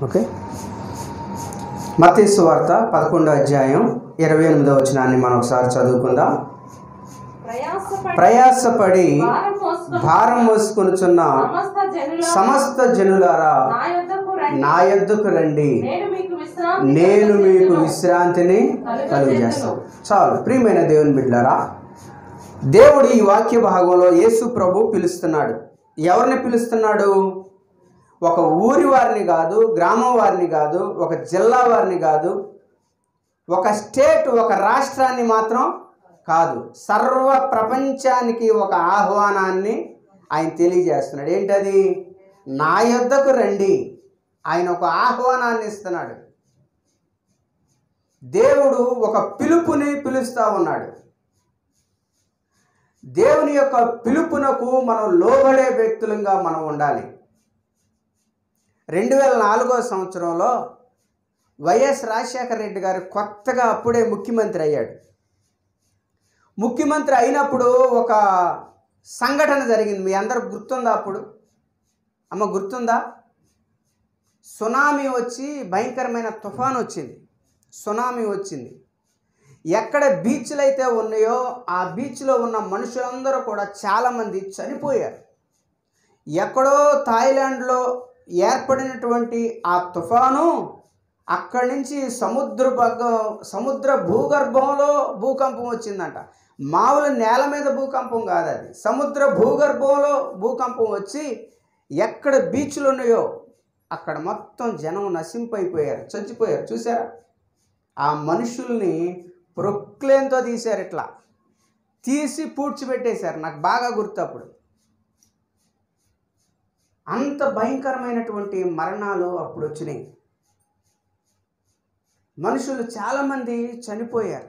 Okay మతీసు వార్త పదకొండో అధ్యాయం ఇరవై ఎనిమిదో వచనాన్ని మనం ఒకసారి చదువుకుందాం ప్రయాసపడి ప్రయాసపడి భారం మోసుకొని భారం మోసుకొనుచున్న సమస్త జనుల సమస్త జనులారా నా యొద్దకు రండి నా యొద్దకు రండి నేను మీకు విశ్రాంతి నేను మీకు కలుగజేయుదును. విశ్రాంతిని కలుగజేస్తాను చాలు ప్రియమైన దేవుని బిడ్డారా దేవుడు ఈ వాక్య భాగంలో యేసు ప్రభు పిలుస్తున్నాడు ఎవరిని పిలుస్తున్నాడు ఒక ఊరి వారిని కాదు గ్రామం వారిని కాదు ఒక జిల్లా వారిని కాదు ఒక స్టేట్ ఒక రాష్ట్రాన్ని మాత్రం కాదు సర్వ ప్రపంచానికి ఒక ఆహ్వానాన్ని ఆయన తెలియజేస్తున్నాడు ఏంటది నా యొద్దకు రండి ఆయన ఒక ఆహ్వానాన్ని ఇస్తున్నాడు దేవుడు ఒక పిలుపుని పిలుస్తూ ఉన్నాడు దేవుని యొక్క పిలుపునకు మనం లోబడే వ్యక్తులుగా మనం ఉండాలి రెండు వేల నాలుగో సంవత్సరంలో వైఎస్ రాజశేఖర రెడ్డి గారు కొత్తగా అప్పుడే ముఖ్యమంత్రి అయ్యాడు ముఖ్యమంత్రి అయినప్పుడు ఒక సంఘటన జరిగింది మీ అందరు గుర్తుందా అప్పుడు అమ్మ గుర్తుందా సునామీ వచ్చి భయంకరమైన తుఫాన్ వచ్చింది సునామీ వచ్చింది ఎక్కడ బీచ్లు అయితే ఉన్నాయో ఆ బీచ్లో ఉన్న మనుషులందరూ కూడా చాలామంది చనిపోయారు ఎక్కడో థాయిలాండ్లో ఏర్పడినటువంటి ఆ తుఫాను అక్కడి నుంచి సముద్ర భగ సముద్ర భూగర్భంలో భూకంపం వచ్చిందంట మామూలు నేల మీద భూకంపం కాదు అది సముద్ర భూగర్భంలో భూకంపం వచ్చి ఎక్కడ బీచ్లు ఉన్నాయో అక్కడ మొత్తం జనం నశింపైపోయారు చచ్చిపోయారు చూసారా ఆ మనుషుల్ని ప్రొక్లేన్తో తీశారు ఇట్లా తీసి పూడ్చిపెట్టేశారు నాకు బాగా గుర్తు అప్పుడు అంత భయంకరమైనటువంటి మరణాలు అప్పుడు వచ్చినాయి మనుషులు చాలామంది చనిపోయారు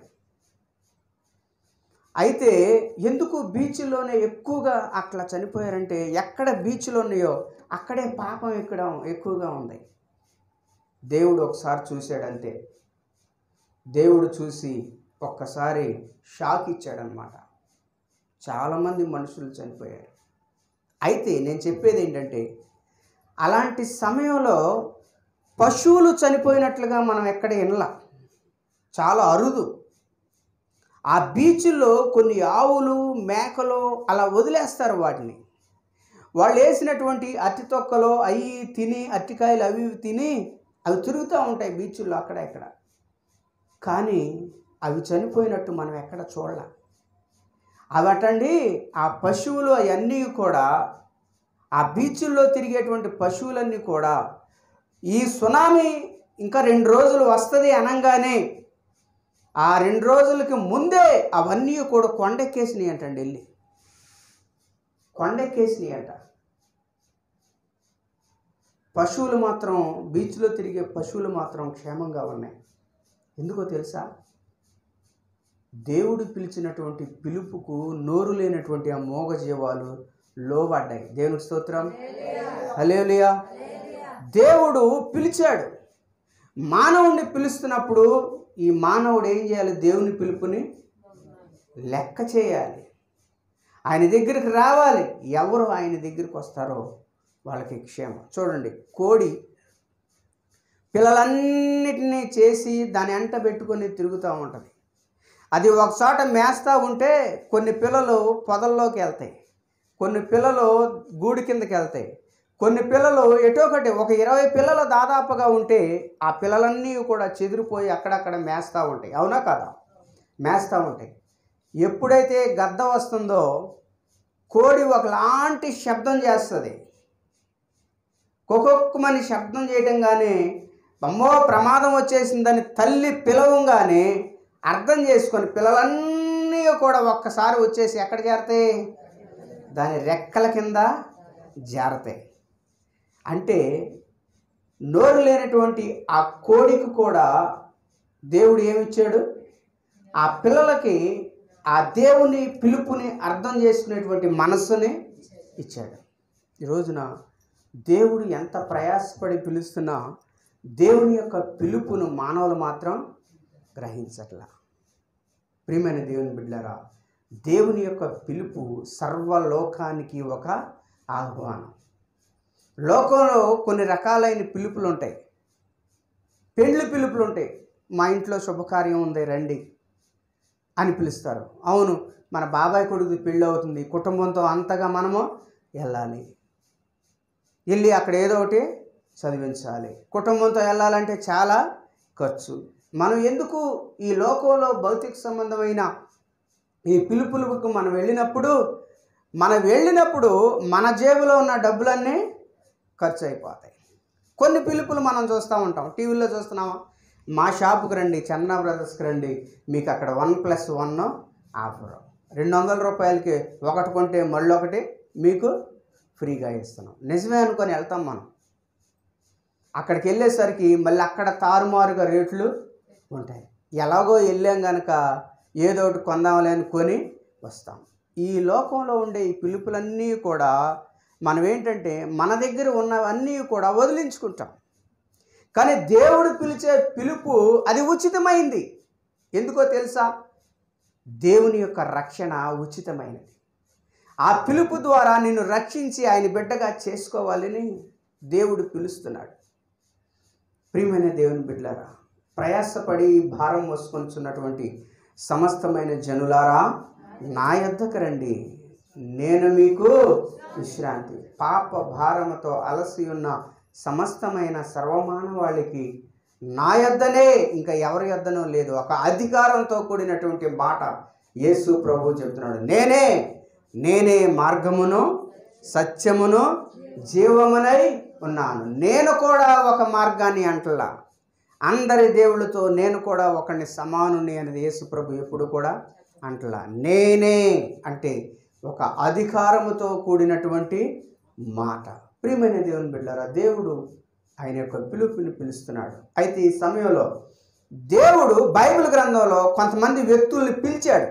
అయితే ఎందుకు బీచ్లోనే ఎక్కువగా అట్లా చనిపోయారంటే ఎక్కడ బీచ్లు ఉన్నాయో అక్కడే పాపం ఎక్కడం ఎక్కువగా ఉంది దేవుడు ఒకసారి చూశాడంతే దేవుడు చూసి ఒక్కసారి షాక్ ఇచ్చాడనమాట చాలామంది మనుషులు చనిపోయారు అయితే నేను చెప్పేది ఏంటంటే అలాంటి సమయంలో పశువులు చనిపోయినట్లుగా మనం ఎక్కడ వినలా చాలా అరుదు ఆ బీచ్లో కొన్ని ఆవులు మేకలు అలా వదిలేస్తారు వాటిని వాళ్ళు వేసినటువంటి అట్టి తొక్కలో అవి తిని అట్టికాయలు అవి ఇవి తిని అవి తిరుగుతూ ఉంటాయి బీచ్ల్లో అక్కడ ఇక్కడ కానీ అవి చనిపోయినట్టు మనం ఎక్కడ చూడలే అవటండి ఆ పశువులు అవన్నీ కూడా ఆ బీచ్ల్లో తిరిగేటువంటి పశువులన్నీ కూడా ఈ సునామీ ఇంకా రెండు రోజులు వస్తుంది అనగానే ఆ రెండు రోజులకి ముందే అవన్నీ కూడా కొండెక్కేసినాయి అంటండి వెళ్ళి కొండెక్కేసినాయి అంట పశువులు మాత్రం బీచ్లో తిరిగే పశువులు మాత్రం క్షేమంగా ఉన్నాయి ఎందుకో తెలుసా దేవుడు పిలిచినటువంటి పిలుపుకు నోరు లేనటువంటి ఆ మోగజీవాలు లోబడ్డాయి దేవునికి స్తోత్రం హలేలియా దేవుడు పిలిచాడు మానవుణ్ణి పిలుస్తున్నప్పుడు ఈ మానవుడు ఏం చేయాలి దేవుని పిలుపుని లెక్క చేయాలి ఆయన దగ్గరికి రావాలి ఎవరు ఆయన దగ్గరికి వస్తారో వాళ్ళకి క్షేమం చూడండి కోడి పిల్లలన్నిటినీ చేసి దాని అంట పెట్టుకొని తిరుగుతూ ఉంటుంది అది ఒకచోట మేస్తూ ఉంటే కొన్ని పిల్లలు పొదల్లోకి వెళ్తాయి కొన్ని పిల్లలు గూడు కిందకి వెళ్తాయి కొన్ని పిల్లలు ఎటో ఒకటి ఒక ఇరవై పిల్లలు దాదాపుగా ఉంటే ఆ పిల్లలన్నీ కూడా చెదిరిపోయి అక్కడక్కడ మేస్తూ ఉంటాయి అవునా కదా మేస్తూ ఉంటాయి ఎప్పుడైతే గద్ద వస్తుందో కోడి ఒకలాంటి శబ్దం చేస్తుంది కొకొక్కమని శబ్దం చేయడంగానే అమ్మో ప్రమాదం వచ్చేసిందని తల్లి పిలవంగానే అర్థం చేసుకొని పిల్లలన్నీ కూడా ఒక్కసారి వచ్చేసి ఎక్కడ చేరతాయి దాని రెక్కల కింద జారతాయి అంటే నోరు లేనటువంటి ఆ కోడికి కూడా దేవుడు ఏమిచ్చాడు ఆ పిల్లలకి ఆ దేవుని పిలుపుని అర్థం చేసుకునేటువంటి మనస్సుని ఇచ్చాడు ఈ రోజున దేవుడు ఎంత ప్రయాసపడి పిలుస్తున్నా దేవుని యొక్క పిలుపును మానవులు మాత్రం గ్రహించట్లా ప్రియమైన దేవుని బిడ్డలారా దేవుని యొక్క పిలుపు సర్వలోకానికి ఒక ఆహ్వానం లోకంలో కొన్ని రకాలైన పిలుపులు ఉంటాయి పెండ్లి పిలుపులు ఉంటాయి మా ఇంట్లో శుభకార్యం ఉంది రండి అని పిలుస్తారు అవును మన బాబాయ్ కొడుకు పెళ్ళి అవుతుంది కుటుంబంతో అంతగా మనము వెళ్ళాలి వెళ్ళి అక్కడ ఏదో ఒకటి చదివించాలి కుటుంబంతో వెళ్ళాలంటే చాలా ఖర్చు మనం ఎందుకు ఈ లోకంలో భౌతిక సంబంధమైన ఈ పిలుపులకు మనం వెళ్ళినప్పుడు మనం వెళ్ళినప్పుడు మన జేబులో ఉన్న డబ్బులన్నీ ఖర్చు అయిపోతాయి కొన్ని పిలుపులు మనం చూస్తూ ఉంటాం టీవీలో చూస్తున్నామా మా షాపుకి రండి చందనా బ్రదర్స్కి రండి మీకు అక్కడ వన్ ప్లస్ వన్ ఆఫర్ రెండు వందల రూపాయలకి ఒకటి కొంటే మళ్ళీ ఒకటి మీకు ఫ్రీగా ఇస్తున్నాం నిజమే అనుకొని వెళ్తాం మనం అక్కడికి వెళ్ళేసరికి మళ్ళీ అక్కడ తారుమారుగా రేట్లు ఉంటాయి ఎలాగో వెళ్ళాం కనుక ఏదో ఒకటి కొందాంలే అని కొని వస్తాం ఈ లోకంలో ఉండే ఈ పిలుపులన్నీ కూడా మనం ఏంటంటే మన దగ్గర ఉన్నవన్నీ కూడా వదిలించుకుంటాం కానీ దేవుడు పిలిచే పిలుపు అది ఉచితమైంది ఎందుకో తెలుసా దేవుని యొక్క రక్షణ ఉచితమైనది ఆ పిలుపు ద్వారా నిన్ను రక్షించి ఆయన బిడ్డగా చేసుకోవాలని దేవుడు పిలుస్తున్నాడు ప్రియమైన దేవుని బిడ్డలారా ప్రయాసపడి భారం మోసుకొనిచున్నటువంటి సమస్తమైన జనులారా నా యొద్దకు రండి నేను మీకు విశ్రాంతి పాప భారముతో అలసి ఉన్న సమస్తమైన సర్వమానవాళికి నా యొద్దనే ఇంకా ఎవరి యొద్దనో లేదు ఒక అధికారంతో కూడినటువంటి మాట యేసు ప్రభు చెప్తున్నాడు నేనే నేనే మార్గమును సత్యమును జీవమునై ఉన్నాను నేను కూడా ఒక మార్గాన్ని అంటలా అందరి దేవుళ్ళతో నేను కూడా ఒకరిని సమానుని అనేది యేసు ప్రభు ఎప్పుడు కూడా అంటలా నేనే అంటే ఒక అధికారముతో కూడినటువంటి మాట ప్రియమైన దేవుని బిడ్డారా దేవుడు ఆయన యొక్క పిలుపుని పిలుస్తున్నాడు అయితే ఈ సమయంలో దేవుడు బైబిల్ గ్రంథంలో కొంతమంది వ్యక్తుల్ని పిలిచాడు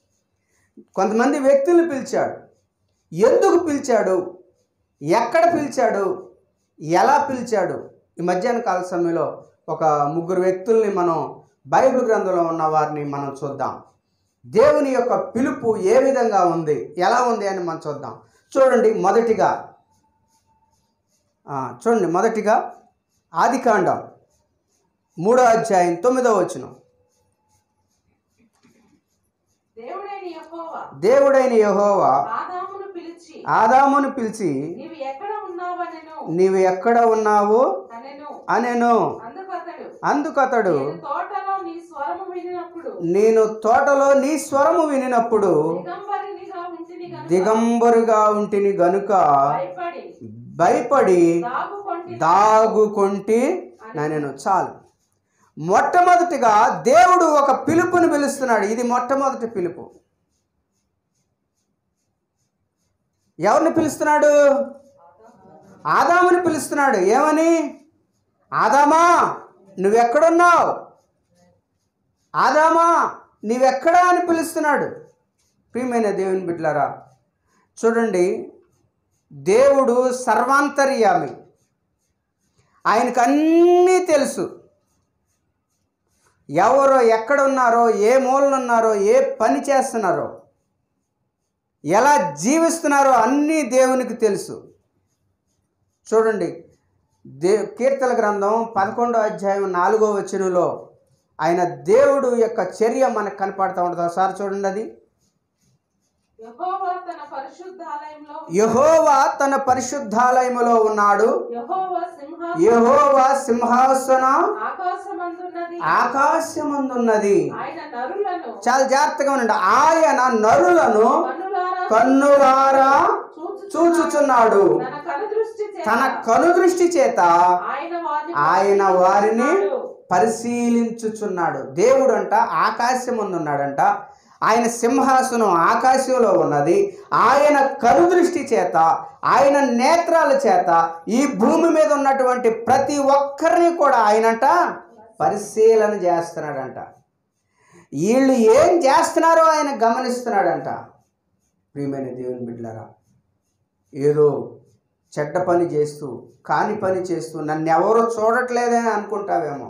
కొంతమంది వ్యక్తుల్ని పిలిచాడు ఎందుకు పిలిచాడు ఎక్కడ పిలిచాడు ఎలా పిలిచాడు ఈ మధ్యాహ్న కాల సమయంలో ఒక ముగ్గురు వ్యక్తుల్ని మనం బైబిల్ గ్రంథంలో ఉన్న వారిని మనం చూద్దాం దేవుని యొక్క పిలుపు ఏ విధంగా ఉంది ఎలా ఉంది అని మనం చూద్దాం చూడండి మొదటిగా ఆ, చూడండి మొదటిగా ఆదికాండం మూడో అధ్యాయం తొమ్మిదో వచనం దేవుడైన యెహోవా దేవుడైన యెహోవా ఆదామును పిలిచి ఆదామును పిలిచి నీవు ఎక్కడ ఉన్నావనెను నీవు ఎక్కడ ఉన్నావు అనెను అనెను అందుకతడు అందుకతడు నేను తోటలో నీ స్వరము వినినప్పుడు నేను తోటలో నీ స్వరము వినినప్పుడు దిగంబరినిగా ఉంటిని గనుక దిగంబరుగా ఉంటిని గనుక భయపడి భయపడి దాగుకొంటి దాగుకొంటి నేను చాలు మొట్టమొదటిగా దేవుడు ఒక పిలుపుని పిలుస్తున్నాడు ఇది మొట్టమొదటి పిలుపు ఎవరిని పిలుస్తున్నాడు ఆదాముని పిలుస్తున్నాడు ఏమని ఆదామా నువ్వెక్కడున్నావు ఆదామా నీవెక్కడా అని పిలుస్తున్నాడు ప్రియమైన దేవుని బిడ్డలారా చూడండి దేవుడు సర్వాంతర్యామి ఆయనకు అన్నీ తెలుసు ఎవరో ఎక్కడ ఉన్నారో ఏ మూలన ఉన్నారో ఏ పని చేస్తున్నారో ఎలా జీవిస్తున్నారో అన్నీ దేవునికి తెలుసు చూడండి దే కీర్తన గ్రంథం పదకొండో అధ్యాయం నాలుగో వచనంలో ఆయన దేవుడు యొక్క చర్య మనకు కనపడతా ఉంటుంది ఒకసారి చూడండి అది యెహోవా తన పరిశుద్ధాలయంలో యహోవా తన పరిశుద్ధాలయములో ఉన్నాడు యెహోవా సింహాసనం యహోవా సింహాసన ఆకాశమందున్నది ఆకాశమందున్నది ఆయన నరులను చాలా జాగ్రత్తగా ఉండండి ఆయన నరులను కన్నులారా కన్నులారా చూచుచున్నాడు. చూచుచున్నాడు తన కనుదృష్టి చేత తన కనుదృష్టి చేత ఆయన వారిని ఆయన వారిని పరిశీలిస్తున్నాడు. పరిశీలించుచున్నాడు దేవుడు అంట ఆకాశం ఉన్నాడంట ఆయన సింహాసనం ఆకాశంలో ఉన్నది ఆయన కనుదృష్టి చేత ఆయన నేత్రాల చేత ఈ భూమి మీద ఉన్నటువంటి ప్రతి ఒక్కరిని కూడా ఆయనంట పరిశీలన చేస్తున్నాడంట వీళ్ళు ఏం చేస్తున్నారో ఆయన గమనిస్తున్నాడంట ప్రియమైన దేవుని బిడ్డలారా ఏదో చెడ్డ పని చేస్తూ కాని పని చేస్తూ నన్ను ఎవరో చూడట్లేదని అనుకుంటావేమో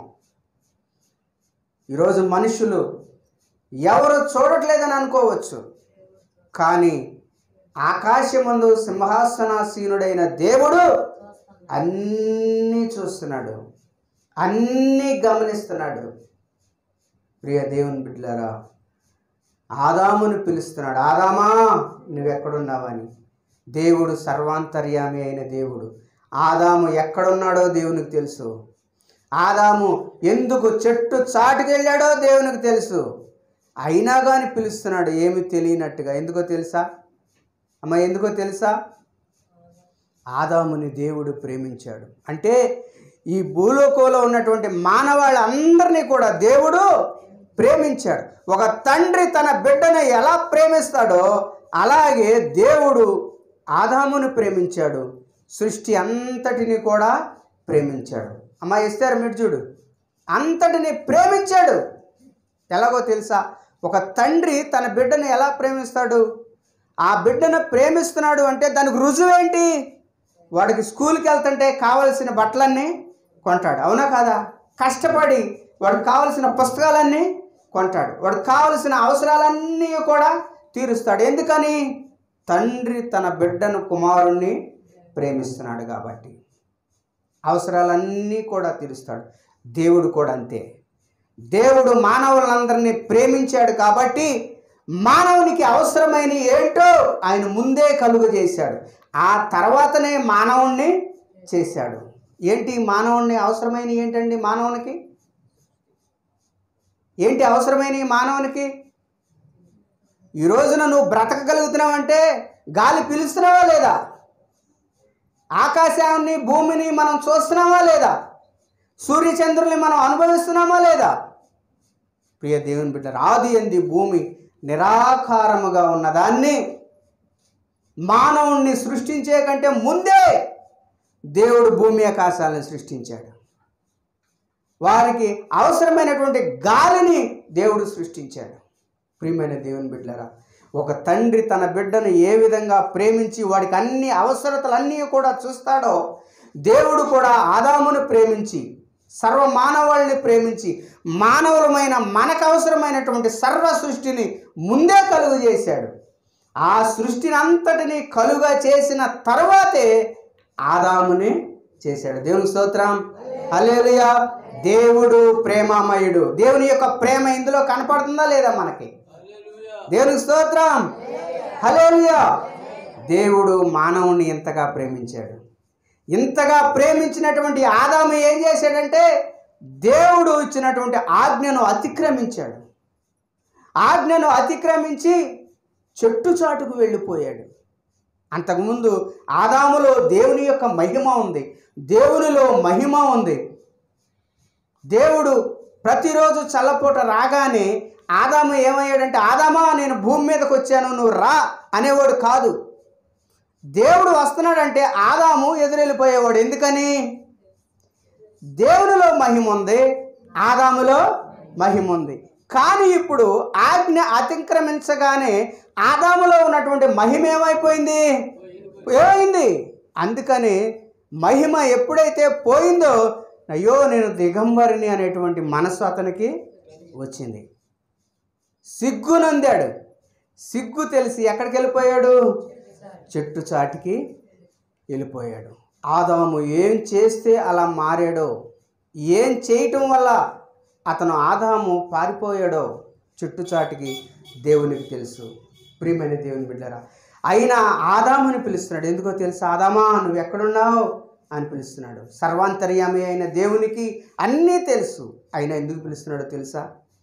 ఈరోజు మనుషులు ఎవరు చూడట్లేదని అనుకోవచ్చు కానీ ఆకాశమందు సింహాసనాసీనుడైన దేవుడు అన్నీ చూస్తున్నాడు అన్నీ గమనిస్తున్నాడు ప్రియ దేవుని బిడ్డలారా ఆదామును పిలుస్తున్నాడు ఆదామా నువ్వెక్కడున్నావని దేవుడు సర్వాంతర్యామి అయిన దేవుడు ఆదాము ఎక్కడున్నాడో దేవునికి తెలుసు ఆదాము ఎందుకు చెట్టు చాటుకెళ్ళాడో దేవునికి తెలుసు అయినా కానీ పిలుస్తున్నాడు ఏమి తెలియనట్టుగా ఎందుకో తెలుసా అమ్మ ఎందుకో తెలుసా ఆదాముని దేవుడు ప్రేమించాడు అంటే ఈ భూలోకంలో ఉన్నటువంటి మానవాళ్ళందరినీ కూడా దేవుడు ప్రేమించాడు ఒక తండ్రి తన బిడ్డను ఎలా ప్రేమిస్తాడో అలాగే దేవుడు ఆదామును ప్రేమించాడు సృష్టి అంతటిని కూడా ప్రేమించాడు అమ్మ ఇస్తారు మీరు చూడు అంతటిని ప్రేమించాడు ఎలాగో తెలుసా ఒక తండ్రి తన బిడ్డను ఎలా ప్రేమిస్తాడు ఆ బిడ్డను ప్రేమిస్తున్నాడు అంటే దానికి రుజువేంటి వాడికి స్కూల్కి వెళ్తుంటే కావలసిన బట్టలన్నీ కొంటాడు అవునా కాదా కష్టపడి వాడికి కావలసిన పుస్తకాలన్నీ కొంటాడు వాడికి కావలసిన అవసరాలన్నీ కూడా తీరుస్తాడు ఎందుకని తండ్రి తన బిడ్డను కుమారుణ్ణి ప్రేమిస్తున్నాడు కాబట్టి అవసరాలన్నీ కూడా తీరుస్తాడు దేవుడు కూడా అంతే దేవుడు మానవులందరినీ ప్రేమించాడు కాబట్టి మానవునికి అవసరమైన ఏంటో ఆయన ముందే కలుగు చేశాడు ఆ తర్వాతనే మానవుణ్ణి చేశాడు ఏంటి మానవుణ్ణి అవసరమైన ఏంటండి మానవునికి ఏంటి అవసరమైన ఈ మానవునికి ఈ రోజున నువ్వు బ్రతకగలుగుతున్నావంటే గాలి పీలుస్తున్నావా లేదా ఆకాశాన్ని భూమిని మనం చూస్తున్నామా లేదా సూర్యచంద్రుల్ని మనం అనుభవిస్తున్నామా లేదా ప్రియ దేవుని బిడ్డ రాది ఎంది భూమి నిరాకారముగా ఉన్నదాన్ని మానవుణ్ణి సృష్టించే కంటే ముందే దేవుడు భూమి ఆకాశాలను సృష్టించాడు వారికి అవసరమైనటువంటి గాలిని దేవుడు సృష్టించాడు ప్రియమైన దేవుని బిడ్డలరా ఒక తండ్రి తన బిడ్డను ఏ విధంగా ప్రేమించి వాడికి అన్ని అవసరతలన్నీ కూడా చూస్తాడో దేవుడు కూడా ఆదామును ప్రేమించి సర్వ మానవాళిని ప్రేమించి మానవులమైన మనకు అవసరమైనటువంటి సర్వ సృష్టిని ముందే కలుగు చేశాడు ఆ సృష్టిని అంతటిని కలుగా చేసిన తర్వాతే ఆదాముని చేశాడు దేవుని స్తోత్రం హల్లెలూయా దేవుడు ప్రేమామయుడు దేవుని యొక్క ప్రేమ ఇందులో కనపడుతుందా లేదా మనకి దేవునికి స్తోత్రం హల్లెలూయా దేవుడు మానవుని ఇంతగా ప్రేమించాడు ఇంతగా ప్రేమించినటువంటి ఆదాము ఏం చేశాడంటే దేవుడు ఇచ్చినటువంటి ఆజ్ఞను అతిక్రమించాడు ఆజ్ఞను అతిక్రమించి చెట్టు చాటుకు వెళ్ళిపోయాడు అంతకుముందు ఆదాములో దేవుని యొక్క మహిమ ఉంది దేవునిలో మహిమ ఉంది దేవుడు ప్రతిరోజు చల్లపూట రాగానే ఆదాము ఏమయ్యాడంటే ఆదామా నేను భూమి మీదకి వచ్చాను నువ్వు రా అనేవాడు కాదు దేవుడు వస్తున్నాడంటే ఆదాము ఎదురెళ్ళిపోయేవాడు ఎందుకని దేవునిలో మహిమ ఉంది ఆదాములో మహిమ ఉంది కానీ ఇప్పుడు ఆజ్ఞ అతిక్రమించగానే ఆదాములో ఉన్నటువంటి మహిమ ఏమైపోయింది పోయింది అందుకని మహిమ ఎప్పుడైతే పోయిందో అయ్యో నేను దిగంబరిని అనేటువంటి మనసు అతనికి వచ్చింది సిగ్గు నందాడు సిగ్గు తెలిసి ఎక్కడికి వెళ్ళిపోయాడు చెట్టు చాటికి వెళ్ళిపోయాడు ఆదాము ఏం చేస్తే అలా మారాడో ఏం చేయటం వల్ల అతను ఆదాము పారిపోయాడో చుట్టుచాటికి దేవునికి తెలుసు ప్రియమైన దేవుని బిడ్డరా అయినా ఆదాముని పిలుస్తున్నాడు ఎందుకో తెలుసు ఆదామా నువ్వు ఎక్కడున్నావు అని పిలుస్తున్నాడు సర్వాంతర్యామి అయిన దేవునికి అన్నీ తెలుసు అయినా ఎందుకు పిలుస్తున్నాడో తెలుసా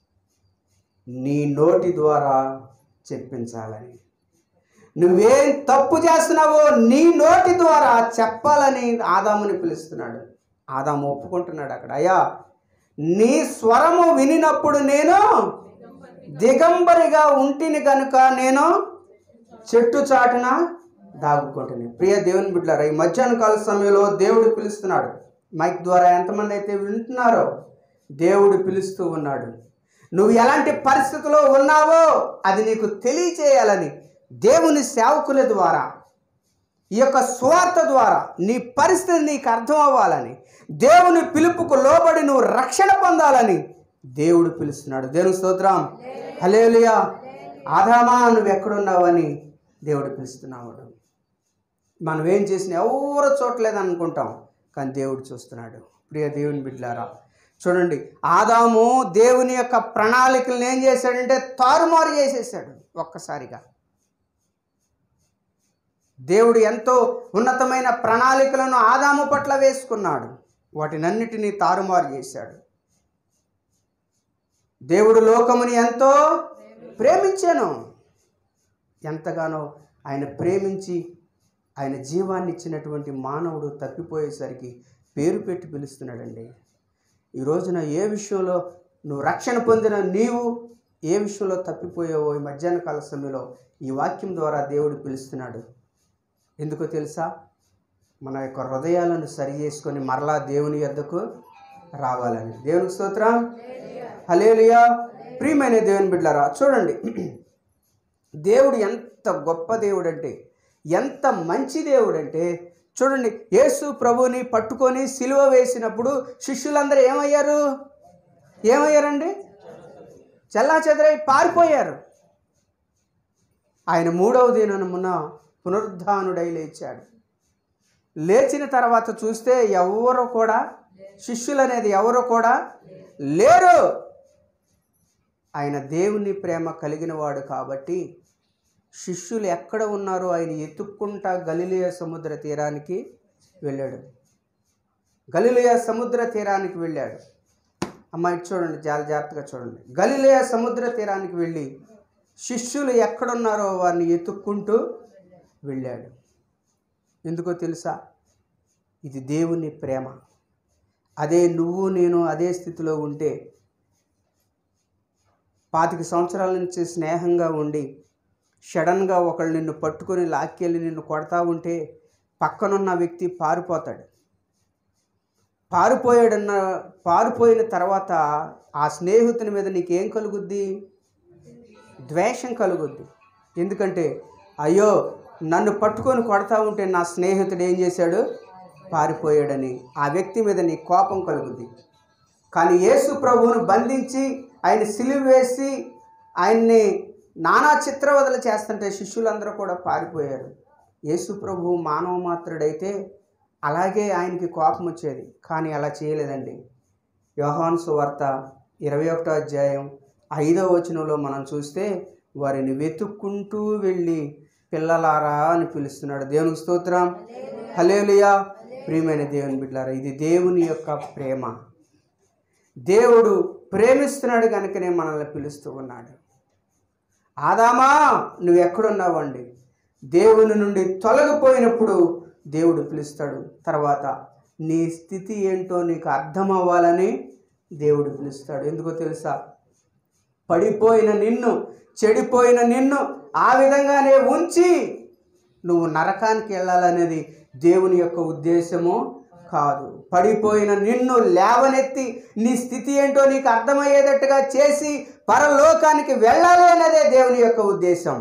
నీ నోటి ద్వారా చెప్పించాలని నువ్వేం తప్పు చేస్తున్నావో నీ నోటి ద్వారా చెప్పాలని ఆదాముని పిలుస్తున్నాడు ఆదాము ఒప్పుకుంటున్నాడు అక్కడ అయ్యా నీ స్వరము వినినప్పుడు నేను దిగంబరిగా ఉంటిని కనుక నేను చెట్టు చాటున దాగుకుంటున్నాను ప్రియ దేవుని బిడ్డలారా ఈ మధ్యాహ్న కాల సమయంలో దేవుడు పిలుస్తున్నాడు మైక్ ద్వారా ఎంతమంది అయితే వింటున్నారో దేవుడు పిలుస్తూ ఉన్నాడు నువ్వు ఎలాంటి పరిస్థితిలో ఉన్నావో అది నీకు తెలియచేయాలని దేవుని సేవకుల ద్వారా ఈ యొక్క స్వార్థ ద్వారా నీ పరిస్థితి నీకు అర్థం అవ్వాలని దేవుని పిలుపుకు లోబడి నువ్వు రక్షణ పొందాలని దేవుడు పిలుస్తున్నాడు దేవుని స్తోత్రం హలేలుయా ఆదామా నువ్వు ఎక్కడున్నావని దేవుడు పిలుస్తున్నాడు మనం ఏం చేసినా ఎవరు చూడలేదు అనుకుంటాం కానీ దేవుడు చూస్తున్నాడు ప్రియ దేవుని బిడ్డారా చూడండి ఆదాము దేవుని యొక్క ప్రణాళికలను ఏం చేశాడంటే తారుమారు చేసేసాడు ఒక్కసారిగా దేవుడు ఎంతో ఉన్నతమైన ప్రణాళికలను ఆదాము పట్ల వేసుకున్నాడు వాటినన్నిటినీ తారుమారు చేశాడు దేవుడు లోకముని ఎంతో ప్రేమించాను ఎంతగానో ఆయన ప్రేమించి ఆయన జీవాన్ని ఇచ్చినటువంటి మానవుడు తప్పిపోయేసరికి పేరు పెట్టి పిలుస్తున్నాడండి ఈ రోజున ఏ విషయంలో నువ్వు రక్షణ పొందిన నీవు ఏ విషయంలో తప్పిపోయావో ఈ మధ్యాహ్న కాల సమయంలో ఈ వాక్యం ద్వారా దేవుడు పిలుస్తున్నాడు ఎందుకో తెలుసా మన యొక్క హృదయాలను సరి చేసుకొని మరలా దేవుని యొద్దకు రావాలని దేవునికి స్తోత్రం హలేలుయా ప్రియమైన దేవుని బిడ్డలారా చూడండి దేవుడు ఎంత గొప్ప దేవుడు అంటే ఎంత మంచి దేవుడు అంటే చూడండి యేసు ప్రభుని పట్టుకొని సిలువ వేసినప్పుడు శిష్యులందరూ ఏమయ్యారు ఏమయ్యారండి చల్లా చెదరై పారిపోయారు ఆయన మూడవ దినమున పునరుద్ధానుడై లేచాడు లేచిన తర్వాత చూస్తే ఎవరు కూడా శిష్యులు అనేది ఎవరు కూడా లేరు ఆయన దేవుని ప్రేమ కలిగిన వాడు కాబట్టి శిష్యులు ఎక్కడ ఉన్నారో ఆయన ఎత్తుక్కుంటా గలిలియ సముద్ర తీరానికి వెళ్ళాడు గలిలియ సముద్ర తీరానికి వెళ్ళాడు అమ్మాయి చూడండి చాలా జాగ్రత్తగా చూడండి గలిలియ సముద్ర తీరానికి వెళ్ళి శిష్యులు ఎక్కడున్నారో వారిని ఎత్తుక్కుంటూ వెళ్ళాడు ఎందుకో తెలుసా ఇది దేవుని ప్రేమ అదే నువ్వు నేను అదే స్థితిలో ఉంటే పాతిక సంవత్సరాల నుంచి స్నేహంగా ఉండి సడన్గా ఒకళ్ళు నిన్ను పట్టుకొని లాక్కెళ్ళి నిన్ను కొడతా ఉంటే పక్కనున్న వ్యక్తి పారిపోతాడు పారిపోయాడన్న పారిపోయిన తర్వాత ఆ స్నేహితుని మీద నీకేం కలుగుద్ది ద్వేషం కలుగుద్ది ఎందుకంటే అయ్యో నన్ను పట్టుకొని కొడతా ఉంటే నా స్నేహితుడు ఏం చేశాడు పారిపోయాడని ఆ వ్యక్తి మీద నీ కోపం కలుగుద్ది కానీ యేసు ప్రభువును బంధించి ఆయన సిలువ వేసి ఆయన్ని నానా చిత్రవదలు చేస్తుంటే శిష్యులందరూ కూడా పారిపోయారు యేసు ప్రభువు మానవ మాత్రుడైతే అలాగే ఆయనకి కోపం వచ్చేది కానీ అలా చేయలేదండి యోహాను సువార్త ఇరవై ఒకటో అధ్యాయం ఐదవ వచనంలో మనం చూస్తే వారిని వెతుక్కుంటూ వెళ్ళి పిల్లలారా అని పిలుస్తున్నాడు దేవునికి స్తోత్రం హలేలుయా ప్రియమైన దేవుని బిడ్డలారా ఇది దేవుని యొక్క ప్రేమ దేవుడు ప్రేమిస్తున్నాడు కనుకనే మనల్ని పిలుస్తూ ఉన్నాడు ఆదామా నువ్వు ఎక్కడున్నావండి దేవుని నుండి తొలగిపోయినప్పుడు దేవుడు పిలుస్తాడు తర్వాత నీ స్థితి ఏంటో నీకు అర్థం అవ్వాలని దేవుడు పిలుస్తాడు ఎందుకో తెలుసా పడిపోయిన నిన్ను చెడిపోయిన నిన్ను ఆ విధంగానే ఉంచి నువ్వు నరకానికి వెళ్ళాలనేది దేవుని యొక్క ఉద్దేశము కాదు పడిపోయిన నిన్ను లేవనెత్తి నీ స్థితి ఏంటో నీకు అర్థమయ్యేటట్టుగా చేసి పరలోకానికి వెళ్ళాలి అనేదే దేవుని యొక్క ఉద్దేశం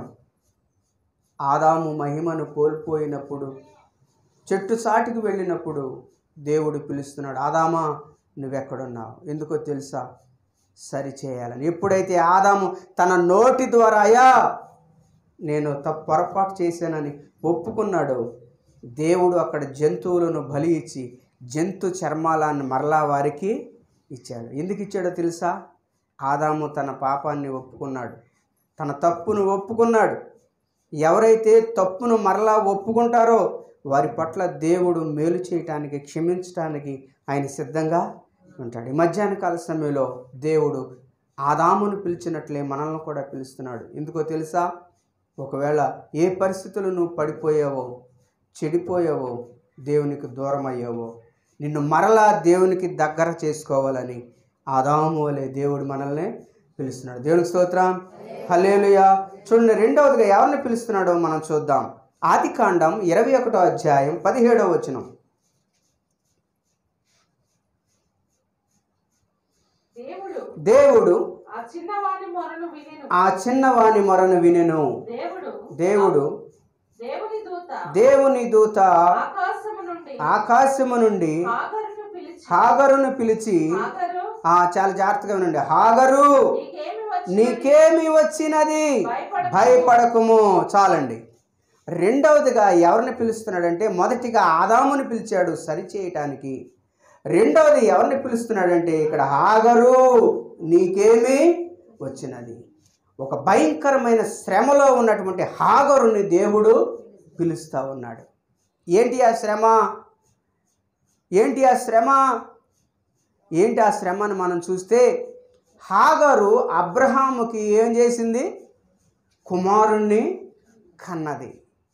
ఆదాము మహిమను కోల్పోయినప్పుడు చెట్టు సాటుకు వెళ్ళినప్పుడు దేవుడు పిలుస్తున్నాడు ఆదామా నువ్వెక్కడున్నావు ఎందుకో తెలుసా సరి చేయాలని ఎప్పుడైతే ఆదాము తన నోటి ద్వారా అయ్యా నేను తప్పు పొరపాటు చేశానని ఒప్పుకున్నాడు దేవుడు అక్కడ జంతువులను బలి ఇచ్చి జంతు చర్మాలాన్ని మరలా వారికి ఇచ్చాడు ఎందుకు ఇచ్చాడో తెలుసా ఆదాము తన పాపాన్ని ఒప్పుకున్నాడు తన తప్పును ఒప్పుకున్నాడు ఎవరైతే తప్పును మరలా ఒప్పుకుంటారో వారి పట్ల దేవుడు మేలు చేయటానికి క్షమించటానికి ఆయన సిద్ధంగా ఉంటాడు ఈ మధ్యాహ్న కాల సమయంలో దేవుడు ఆదామును పిలిచినట్లే మనల్ని కూడా పిలుస్తున్నాడు ఎందుకో తెలుసా ఒకవేళ ఏ పరిస్థితులు నువ్వు పడిపోయావో చెడిపోయావో దేవునికి దూరం అయ్యావో నిన్ను మరలా దేవునికి దగ్గర చేసుకోవాలని ఆదాము వలె దేవుడు మనల్ని పిలుస్తున్నాడు దేవునికి స్తోత్రం హల్లేలుయా చూడండి రెండవదిగా ఎవరిని పిలుస్తున్నాడో మనం చూద్దాం ఆది కాండం ఇరవై ఒకటో అధ్యాయం పదిహేడవ వచనం దేవుడు దేవుడు ఆ చిన్నవాని మొరను వినెను ఆ చిన్నవాని మొరను వినెను దేవుడు దేవుడు దేవుని దూత దేవుని దూత ఆకాశము నుండి ఆకాశము నుండి హాగరును పిలిచి హాగరును పిలిచి హాగరు ఆ చాలా జాగ్రత్తగా వినండి హాగరు నీకేమి వచ్చి నీకేమి వచ్చినది భయపడకుము చాలండి రెండవదిగా ఎవరిని పిలుస్తున్నాడంటే మొదటిగా ఆదాముని పిలిచాడు సరి చేయటానికి రెండవది ఎవరిని పిలుస్తున్నాడంటే ఇక్కడ హాగరు నీకేమి వచ్చినది ఒక భయంకరమైన శ్రమలో ఉన్నటువంటి హాగరుని దేవుడు పిలుస్తూ ఉన్నాడు ఏంటి ఆ శ్రమ ఏంటి ఆ శ్రమ ఏంటి ఆ శ్రమను మనం చూస్తే హాగరు అబ్రహాముకి ఏం చేసింది కుమారుణ్ణి కన్నది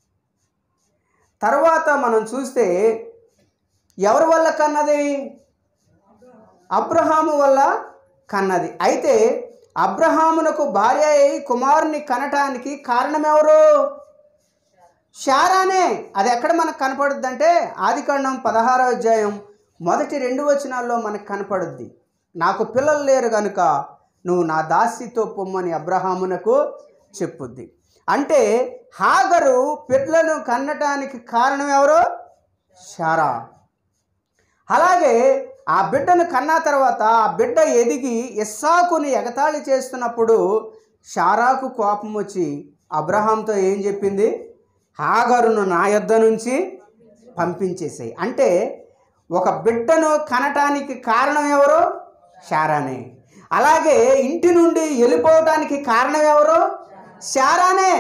తర్వాత మనం చూస్తే ఎవరి వల్ల కన్నది అబ్రహాము వల్ల కన్నది అయితే అబ్రహామునకు భార్య అయి కుమారుని కనటానికి కారణం ఎవరు శారానే అది ఎక్కడ మనకు కనపడుద్ది అంటే ఆదికాండం పదహారో అధ్యాయం మొదటి రెండు వచనాల్లో మనకు కనపడుద్ది నాకు పిల్లలు లేరు కనుక నువ్వు నా దాసితో పొమ్మని అబ్రహామునకు చెప్పుద్ది అంటే హాగరు పిల్లలను కన్నటానికి కారణం ఎవరు శారా అలాగే ఆ బిడ్డను కన్నా తర్వాత ఆ బిడ్డ ఎదిగి ఇస్సాకుని ఎగతాళి చేస్తున్నప్పుడు షారాకు కోపం వచ్చి అబ్రహాంతో ఏం చెప్పింది హాగరును నా యొద్ద నుంచి పంపించేసాయి అంటే ఒక బిడ్డను కనటానికి కారణం ఎవరు శారానే అలాగే ఇంటి నుండి వెళ్ళిపోవటానికి కారణం ఎవరు శారానే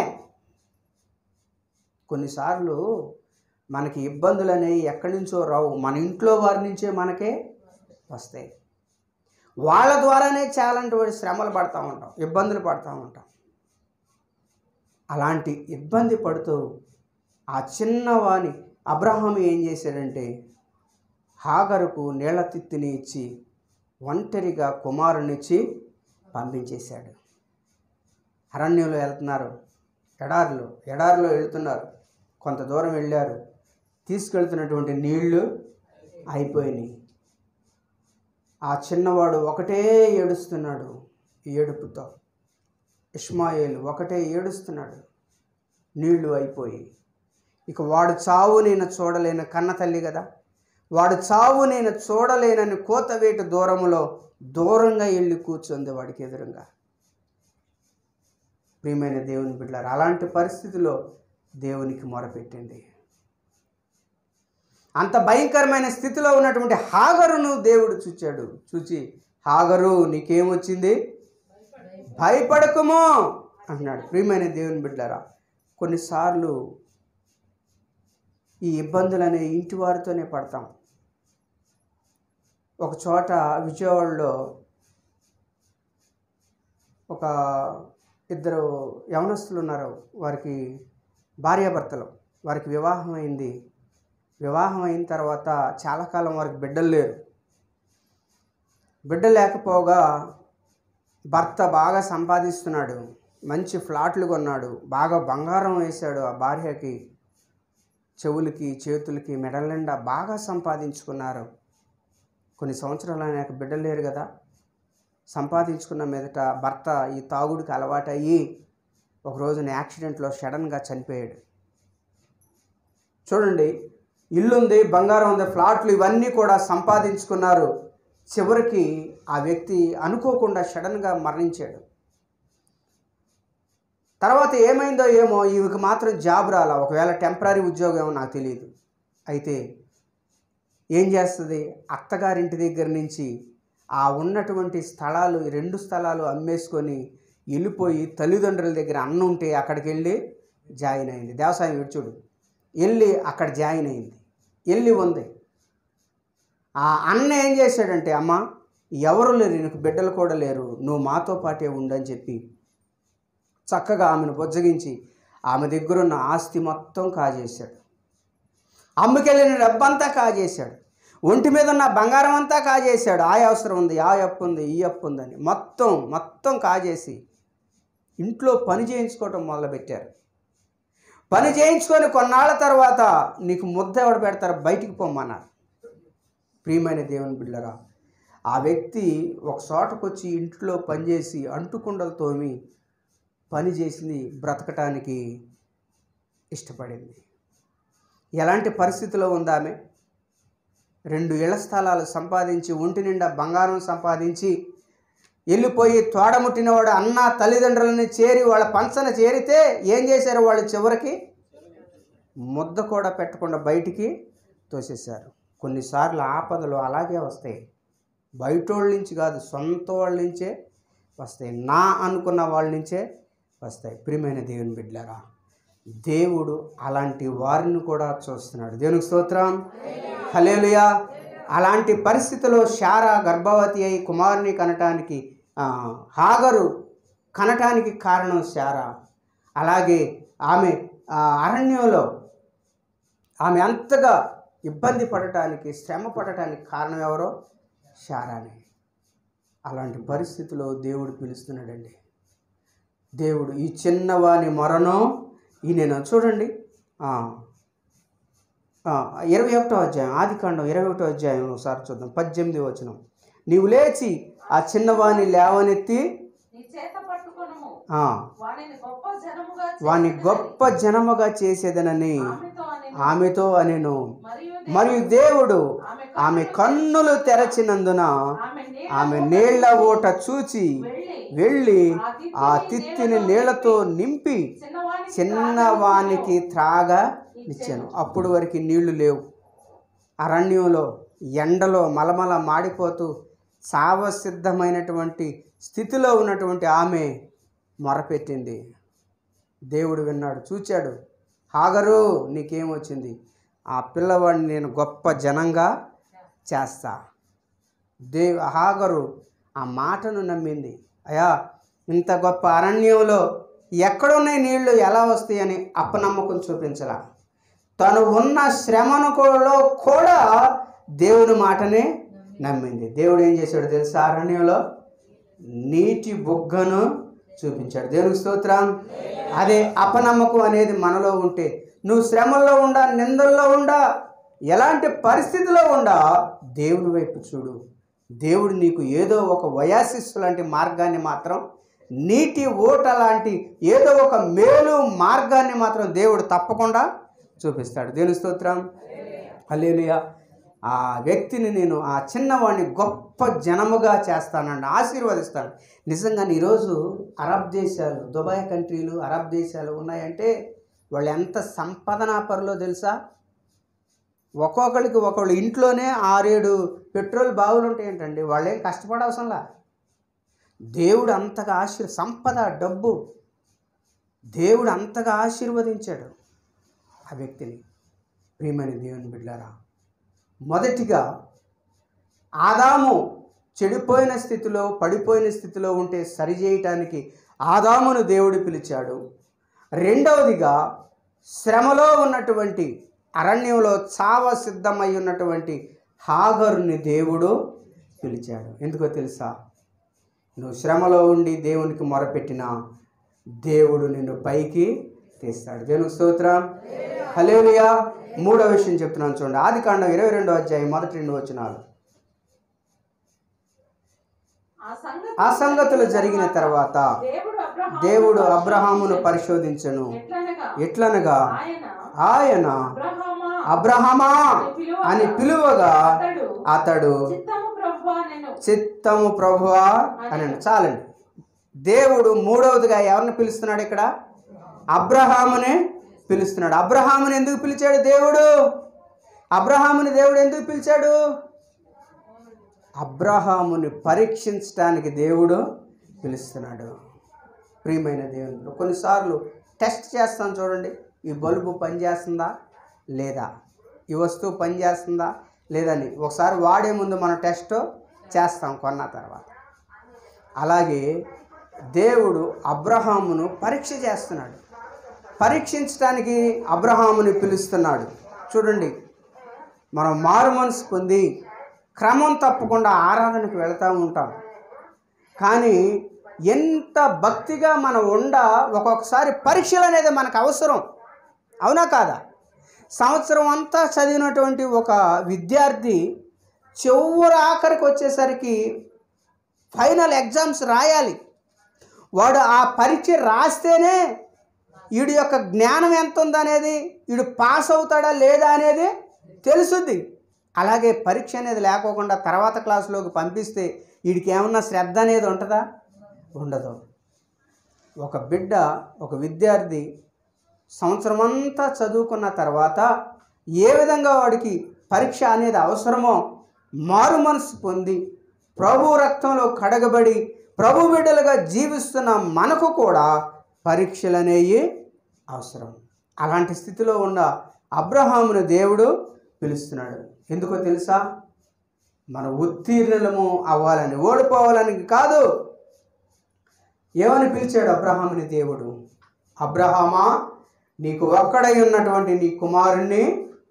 కొన్నిసార్లు మనకి ఇబ్బందులు అనేవి ఎక్కడి నుంచో రావు మన ఇంట్లో వారి నుంచే మనకే వస్తాయి వాళ్ళ ద్వారానే చాలంటి శ్రమలు పడతా ఉంటాం ఇబ్బందులు పడతా ఉంటాం అలాంటి ఇబ్బంది పడుతూ ఆ చిన్నవాని అబ్రహాం ఏం చేశాడంటే హాగరుకు నీళ్ల తిత్తిని ఇచ్చి ఒంటరిగా కుమారునిచ్చి పంపించేశాడు అరణ్యంలో వెళ్తున్నారు ఎడారిలో ఎడారిలో వెళ్తున్నారు కొంత దూరం వెళ్ళారు తీసుకెళ్తున్నటువంటి నీళ్లు అయిపోయినాయి ఆ చిన్నవాడు ఒకటే ఏడుస్తున్నాడు ఏడుపుతో ఇష్మాయేల్ ఒకటే ఏడుస్తున్నాడు నీళ్లు అయిపోయి ఇక వాడు చావు నేను చూడలేను కన్న తల్లి కదా వాడు చావు నేను చూడలేనని కోతవేటు దూరములో దూరంగా వెళ్ళి కూర్చుంది వాడికి ఎదురుగా ప్రియమైన దేవుని బిడ్డలారు అలాంటి పరిస్థితిలో దేవునికి మొరపెట్టింది అంత భయంకరమైన స్థితిలో ఉన్నటువంటి హాగరును దేవుడు చూచాడు చూచి హాగరు నీకేమొచ్చింది భయపడకుము అన్నాడు ప్రియమైన దేవుని బిడ్డారా కొన్నిసార్లు ఈ ఇబ్బందులనే ఇంటి వారితోనే పడతాం ఒక చోట విజయవాడలో ఒక ఇద్దరు యవనస్తులు ఉన్నారు వారికి భార్యాభర్తలు వారికి వివాహం అయింది వివాహం అయిన తర్వాత చాలా కాలం వారికి బిడ్డలు లేరు బిడ్డ లేకపోగా భర్త బాగా సంపాదిస్తున్నాడు మంచి ఫ్లాట్లు కొన్నాడు బాగా బంగారం వేశాడు ఆ భార్యకి చెవులకి చేతులకి మెడల నిండా బాగా సంపాదించుకున్నారు కొన్ని సంవత్సరాలు ఆయనకు బిడ్డలు లేరు కదా సంపాదించుకున్న మీదట భర్త ఈ తాగుడికి అలవాటయ్యి ఒక రోజున యాక్సిడెంట్లో సడన్గా చనిపోయాడు చూడండి ఇల్లుంది బంగారం ఉంది ఫ్లాట్లు ఇవన్నీ కూడా సంపాదించుకున్నారు చివరికి ఆ వ్యక్తి అనుకోకుండా సడన్గా మరణించాడు తర్వాత ఏమైందో ఏమో ఈమెకి మాత్రం జాబ్ రాలా ఒకవేళ టెంపరీ ఉద్యోగం ఏమో నాకు తెలియదు అయితే ఏం చేస్తుంది అత్తగారింటి దగ్గర నుంచి ఆ ఉన్నటువంటి స్థలాలు ఈ రెండు స్థలాలు అమ్మేసుకొని వెళ్ళిపోయి తల్లిదండ్రుల దగ్గర అన్న ఉంటే అక్కడికి వెళ్ళి జాయిన్ అయింది వ్యవసాయం విడుచుడు వెళ్ళి అక్కడ జాయిన్ అయింది వెళ్ళి ఉంది ఆ అన్న ఏం చేశాడంటే అమ్మ ఎవరు లేరు నీకు బిడ్డలు కూడా లేరు నువ్వు మాతో పాటే ఉండని చెప్పి చక్కగా ఆమెను బుజ్జగించి ఆమె దగ్గరున్న ఆస్తి మొత్తం కాజేశాడు అమ్ముకెళ్ళిన డబ్బంతా కాజేశాడు ఒంటి మీద ఉన్న బంగారం అంతా కాజేశాడు ఆ అవసరం ఉంది ఆ అప్పు ఉంది ఈ అప్పు ఉందని మొత్తం మొత్తం కాజేసి ఇంట్లో పని చేయించుకోవటం మొదలుపెట్టారు పని చేయించుకొని కొన్నాళ్ళ తర్వాత నీకు ముద్ద ఎవడు పెడతారు బయటికి పొమ్మన్నారు ప్రియమైన దేవుని బిడ్డరా ఆ వ్యక్తి ఒక చోటకు వచ్చి ఇంట్లో పనిచేసి అంటుకుండలు తోమి పని చేసింది బ్రతకటానికి ఇష్టపడింది ఎలాంటి పరిస్థితిలో ఉంది ఆమె రెండు ఇళ్ల స్థలాలు సంపాదించి ఒంటి నిండా బంగారం సంపాదించి వెళ్ళిపోయి తోడముట్టినవాడు అన్న తల్లిదండ్రులని చేరి వాళ్ళ పంచన చేరితే ఏం చేశారు వాళ్ళు చివరికి ముద్ద కూడా పెట్టకుండా బయటికి తోసేశారు కొన్నిసార్లు ఆపదలు అలాగే వస్తాయి బయటోళ్ళ నుంచి కాదు సొంత వాళ్ళ నుంచే వస్తాయి నా అనుకున్న వాళ్ళ నుంచే వస్తాయి ప్రియమైన దేవుని బిడ్డలారా దేవుడు అలాంటి వారిని కూడా చూస్తున్నాడు దేవునికి స్తోత్రం హలేలుయా అలాంటి పరిస్థితిలో శారా గర్భవతి అయి కుమారుని కనటానికి ఆ, హాగరు కనటానికి కారణం శారా అలాగే ఆమె ఆ, అరణ్యంలో ఆమె అంతగా ఇబ్బంది పడటానికి శ్రమ పడటానికి కారణం ఎవరో శారానే అలాంటి పరిస్థితిలో దేవుడు పిలుస్తున్నాడండి దేవుడు ఈ చిన్నవాని మరణం ఈయన చూడండి ఆ, ఆ, ఇరవై ఒకటో అధ్యాయం ఆది కాండం ఇరవై ఒకటో అధ్యాయం ఒకసారి చూద్దాం పద్దెనిమిది వచనం నీవు లేచి ఆ చిన్నవాని లేవనెత్తి నీ చేత పట్టుకొనుము ఆ, వానిని గొప్ప జనముగా వాని చేసేదనని గొప్ప జనముగా చేసేదనని ఆమెతో అని ఆమెతో అనెను మరియు మరియు దేవుడు ఆమె ఆమె కన్నులు తెరచినందున ఆమె ఆమె నీళ్ల ఓట చూచి వెళ్ళి వెళ్ళి ఆ తిత్తిని నీళ్లతో నింపి చిన్నవానికి చిన్నవానికి త్రాగా ఇచ్చాను అప్పుడు వరకు నీళ్లు లేవు అరణ్యంలో ఎండలో మలమల మాడిపోతూ సావసిద్ధమైనటువంటి స్థితిలో ఉన్నటువంటి ఆమె మొరపెట్టింది దేవుడు విన్నాడు చూచాడు హాగరు నీకేం వచ్చింది ఆ పిల్లవాడిని నేను గొప్ప జనంగా చేస్తా దే హాగరు ఆ మాటను నమ్మింది అయా ఇంత గొప్ప అరణ్యంలో ఎక్కడున్నాయి నీళ్లు ఎలా వస్తాయని అపనమ్మకం చూపించలా తను ఉన్న శ్రమను కూడా కూడా దేవుని మాటనే నమ్మింది దేవుడు ఏం చేశాడు తెలుసా అరణ్యంలో నీటి బుగ్గను చూపించాడు దేవునికి స్తోత్రం అదే అపనమ్మకం అనేది మనలో ఉంటే నువ్వు శ్రమల్లో ఉండా నిందల్లో ఉండా ఎలాంటి పరిస్థితిలో ఉండా దేవుని వైపు చూడు దేవుడు నీకు ఏదో ఒక వయాసిస్సు లాంటి మార్గాన్ని మాత్రం నీటి ఓట లాంటి ఏదో ఒక మేలు మార్గాన్ని మాత్రం దేవుడు తప్పకుండా చూపిస్తాడు దేవుని స్తోత్రం హల్లెలూయా ఆ వ్యక్తిని నేను ఆ చిన్నవాడిని గొప్ప జనముగా చేస్తానండి ఆశీర్వదిస్తాను నిజంగా ఈరోజు అరబ్ దేశాలు దుబాయ్ కంట్రీలు అరబ్ దేశాలు ఉన్నాయంటే వాళ్ళు ఎంత సంపదనాపరులో తెలుసా ఒక్కొక్కరికి ఒక్కొక్కళ్ళు ఇంట్లోనే ఆరేడు పెట్రోల్ బావులు ఉంటాయంటండి వాళ్ళేం కష్టపడవసరంలా దేవుడు అంతగా ఆశీర్ సంపద డబ్బు దేవుడు అంతగా ఆశీర్వదించాడు ఆ వ్యక్తిని ప్రియమైన దేవుని బిడ్డారా మొదటిగా ఆదాము చెడిపోయిన స్థితిలో పడిపోయిన స్థితిలో ఉంటే సరిచేయటానికి ఆదామును దేవుడు పిలిచాడు రెండవదిగా శ్రమలో ఉన్నటువంటి అరణ్యంలో చావ సిద్ధమై ఉన్నటువంటి హాగరుని దేవుడు పిలిచాడు ఎందుకో తెలుసా నువ్వు శ్రమలో ఉండి దేవునికి మొరపెట్టినా దేవుడు నిన్ను పైకి తీస్తాడు దేవునికి స్తోత్రం హలేలుయా మూడో విషయం చెప్తున్నాను చూడండి ఆది కాండం ఇరవై రెండో అధ్యాయం మొదటి రెండు వచనాలు ఆ సంగతి ఆ సంగతులు జరిగిన తర్వాత దేవుడు అబ్రహాము దేవుడు అబ్రహామును పరిశోధించను ఎట్లనగా ఎట్లనగా ఆయన ఆయన అబ్రహామా అబ్రహమా అని పిలువగా అతడు అతడు చిత్తము ప్రభు నేను చిత్తము ప్రభువా అని అన్నాడు. చాలండి దేవుడు మూడవదిగా ఎవరిని పిలుస్తున్నాడు ఇక్కడ అబ్రహామునే పిలుస్తున్నాడు అబ్రహాముని ఎందుకు పిలిచాడు దేవుడు అబ్రహాముని దేవుడు ఎందుకు పిలిచాడు అబ్రహాముని పరీక్షించడానికి దేవుడు పిలుస్తున్నాడు ప్రియమైన దేవుడు కొన్నిసార్లు టెస్ట్ చేస్తాం చూడండి ఈ బల్బు పనిచేస్తుందా లేదా ఈ వస్తువు పనిచేస్తుందా లేదని ఒకసారి వాడే ముందు మనం టెస్ట్ చేస్తాం కొన్న తర్వాత అలాగే దేవుడు అబ్రహామును పరీక్ష చేస్తున్నాడు పరీక్షించడానికి అబ్రహాముని పిలుస్తున్నాడు చూడండి మనం మారు మనసు పొంది క్రమం తప్పకుండా ఆరాధనకు వెళ్తూ ఉంటాం కానీ ఎంత భక్తిగా మనం ఉండ ఒక్కొక్కసారి పరీక్షలు అనేది మనకు అవసరం అవునా కాదా సంవత్సరం అంతా చదివినటువంటి ఒక విద్యార్థి చివరి ఆఖరికి వచ్చేసరికి ఫైనల్ ఎగ్జామ్స్ రాయాలి వాడు ఆ పరీక్ష రాస్తేనే వీడి యొక్క జ్ఞానం ఎంత ఉందనేది వీడు పాస్ అవుతాడా లేదా అనేది తెలుసుద్ది అలాగే పరీక్ష అనేది లేకోకుండా తర్వాత క్లాసులోకి పంపిస్తే వీడికి ఏమన్నా శ్రద్ధ అనేది ఉంటుందా ఉండదు ఒక బిడ్డ ఒక విద్యార్థి సంవత్సరం అంతా చదువుకున్న తర్వాత ఏ విధంగా వాడికి పరీక్ష అనేది అవసరమో మారు మనసు పొంది ప్రభు రక్తంలో కడగబడి ప్రభు బిడ్డలుగా జీవిస్తున్న మనకు కూడా పరీక్షలు అనేవి అవసరం అలాంటి స్థితిలో ఉన్న అబ్రహామును దేవుడు పిలుస్తున్నాడు ఎందుకో తెలుసా మన ఉత్తీర్ణులము అవ్వాలని ఓడిపోవాలని కాదు ఏమని పిలిచాడు అబ్రహాముని దేవుడు అబ్రహామా నీకు ఒక్కడై ఉన్నటువంటి నీ కుమారుణ్ణి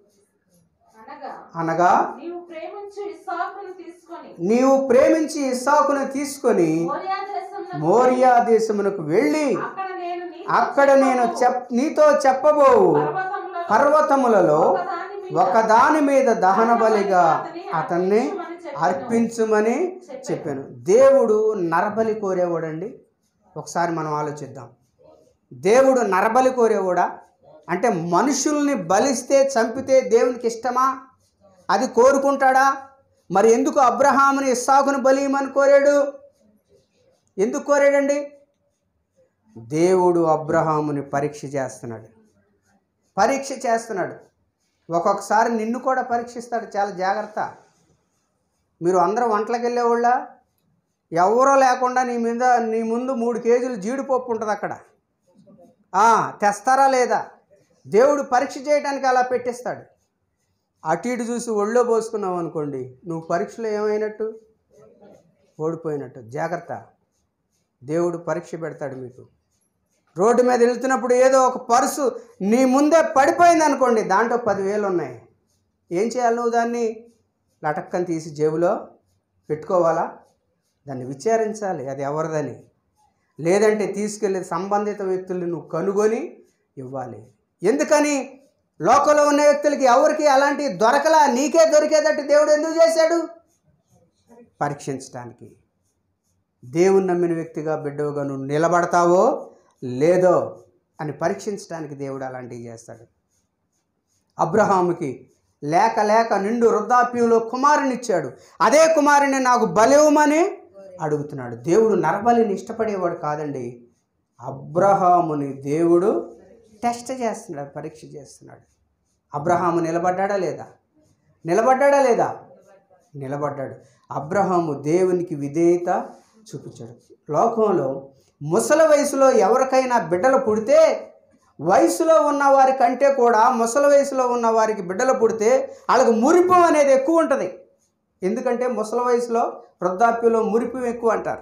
అనగా అనగా నీవు ప్రేమించు ఇస్సాకును తీసుకొని నీవు ప్రేమించి ఇస్సాకును తీసుకొని మోరియా దేశంలో మోరియా దేశమునకు వెళ్ళి అక్కడ నేను నీతో అక్కడ నేను చెప్పబోవు చెప్ నీతో చెప్పబోవు పర్వతములలో పర్వతములలో ఒకదాని మీద ఒకదాని మీద దహన బలిగా అతన్ని అర్పించుమని చెప్పాను దేవుడు నరబలి కోరేవాడండి ఒకసారి మనం ఆలోచిద్దాం దేవుడు నరబలి కోరేవాడా అంటే మనుషుల్ని బలిస్తే చంపితే దేవునికి ఇష్టమా అది కోరుకుంటాడా మరి ఎందుకు అబ్రహాముని ఇస్సాకును బలియమని కోరాడు ఎందుకు కోరాడండి దేవుడు అబ్రహాముని పరీక్ష చేస్తున్నాడు పరీక్ష చేస్తున్నాడు ఒక్కొక్కసారి నిన్ను కూడా పరీక్షిస్తాడు చాలా జాగ్రత్త మీరు అందరూ వంటలకు వెళ్ళేవాళ్ళ ఎవరో లేకుండా నీ మీద నీ ముందు మూడు కేజీలు జీడిపప్పు ఉంటుంది అక్కడ ఆ, తెస్తారా లేదా దేవుడు పరీక్ష చేయడానికి అలా పెట్టిస్తాడు అటు ఇటు చూసి ఒళ్ళో పోసుకున్నావు అనుకోండి నువ్వు పరీక్షలో ఏమైనట్టు ఓడిపోయినట్టు జాగ్రత్త దేవుడు పరీక్ష పెడతాడు మీకు రోడ్డు మీద వెళ్తున్నప్పుడు ఏదో ఒక పర్సు నీ ముందే పడిపోయింది అనుకోండి దాంట్లో పదివేలు ఉన్నాయి ఏం చేయాలి నువ్వు దాన్ని లటక్కని తీసి జేబులో పెట్టుకోవాలా దాన్ని విచారించాలి అది ఎవరిదని లేదంటే తీసుకెళ్ళి సంబంధిత వ్యక్తుల్ని నువ్వు కనుగొని ఇవ్వాలి ఎందుకని లోకంలో ఉన్న వ్యక్తులకి ఎవరికి అలాంటి దొరకలా నీకే దొరికేటట్టు దేవుడు ఎందుకు చేశాడు పరీక్షించడానికి దేవుని నమ్మిన వ్యక్తిగా బిడ్డవుగా నువ్వు నిలబడతావో లేదో అని పరీక్షించడానికి దేవుడు అలాంటివి చేస్తాడు అబ్రహాముకి లేక లేక నిండు వృద్ధాప్యంలో కుమారునిచ్చాడు అదే కుమారుని నాకు బలివ్వమని అడుగుతున్నాడు దేవుడు నరబలిని ఇష్టపడేవాడు కాదండి అబ్రహాముని దేవుడు టెస్ట్ చేస్తున్నాడు పరీక్ష చేస్తున్నాడు అబ్రహాము నిలబడ్డాడా లేదా నిలబడ్డాడా లేదా నిలబడ్డాడు అబ్రహాము దేవునికి విధేయత చూపించాడు లోకంలో ముసలి వయసులో ఎవరికైనా బిడ్డలు పుడితే వయసులో ఉన్న వారి కంటే కూడా ముసలి వయసులో ఉన్న వారికి బిడ్డలు పుడితే వాళ్ళకి మురిపం అనేది ఎక్కువ ఉంటుంది ఎందుకంటే ముసలి వయసులో వృద్ధాప్యంలో మురిపం ఎక్కువ అంటారు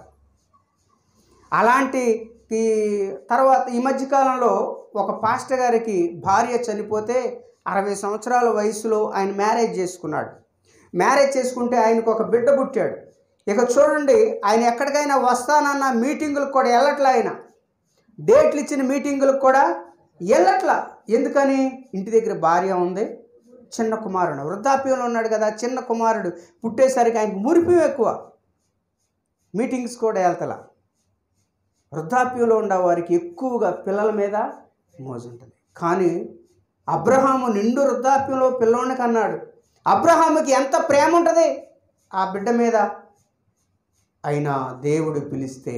అలాంటి ఈ తర్వాత ఈ మధ్యకాలంలో ఒక పాస్టర్ గారికి భార్య చనిపోతే అరవై సంవత్సరాల వయసులో ఆయన మ్యారేజ్ చేసుకున్నాడు మ్యారేజ్ చేసుకుంటే ఆయనకు ఒక బిడ్డ పుట్టాడు ఇక చూడండి ఆయన ఎక్కడికైనా వస్తానన్న మీటింగులకు కూడా వెళ్ళట్లా ఆయన డేట్లు ఇచ్చిన మీటింగులకు కూడా వెళ్ళట్లా ఎందుకని ఇంటి దగ్గర భార్య ఉంది చిన్న కుమారుడు వృద్ధాప్యంలో ఉన్నాడు కదా చిన్న కుమారుడు పుట్టేసరికి ఆయనకు మురిపం ఎక్కువ మీటింగ్స్ కూడా వెళ్తలా వృద్ధాప్యంలో ఉన్న వారికి ఎక్కువగా పిల్లల మీద మోజు ఉంటుంది కానీ అబ్రహాము నిండు వృద్ధాప్యంలో పిల్లోని కన్నాడు అబ్రహాముకి ఎంత ప్రేమ ఉంటుంది ఆ బిడ్డ మీద అయినా దేవుడు పిలిస్తే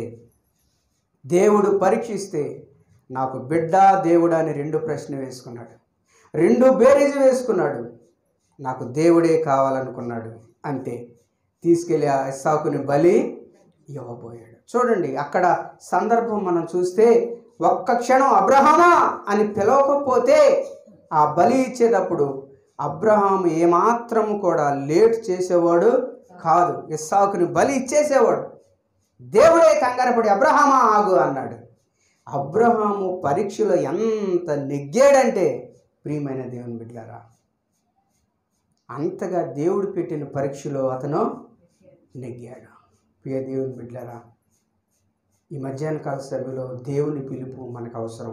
దేవుడు పరీక్షిస్తే నాకు బిడ్డ దేవుడా అని రెండు ప్రశ్న వేసుకున్నాడు రెండు బేరీజు వేసుకున్నాడు నాకు దేవుడే కావాలనుకున్నాడు అంతే తీసుకెళ్ళి ఆ ఇస్సాకుని బలి ఇవ్వబోయాడు చూడండి అక్కడ సందర్భం మనం చూస్తే ఒక్క క్షణం అబ్రహామా అని పిలవకపోతే ఆ బలి ఇచ్చేటప్పుడు అబ్రహాం ఏమాత్రం కూడా లేట్ చేసేవాడు కాదు ఇస్సాకుని బలి ఇచ్చేసేవాడు దేవుడే కంగారపడి అబ్రహామా ఆగు అన్నాడు అబ్రహాము పరీక్షలో ఎంత నెగ్గాడంటే ప్రియమైన దేవుని బిడ్డారా అంతగా దేవుడు పెట్టిన పరీక్షలో అతను నెగ్గాడు ప్రియ దేవుని బిడ్డారా ఈ మధ్యాహ్న కాల సభలో దేవుని పిలుపు మనకు అవసరం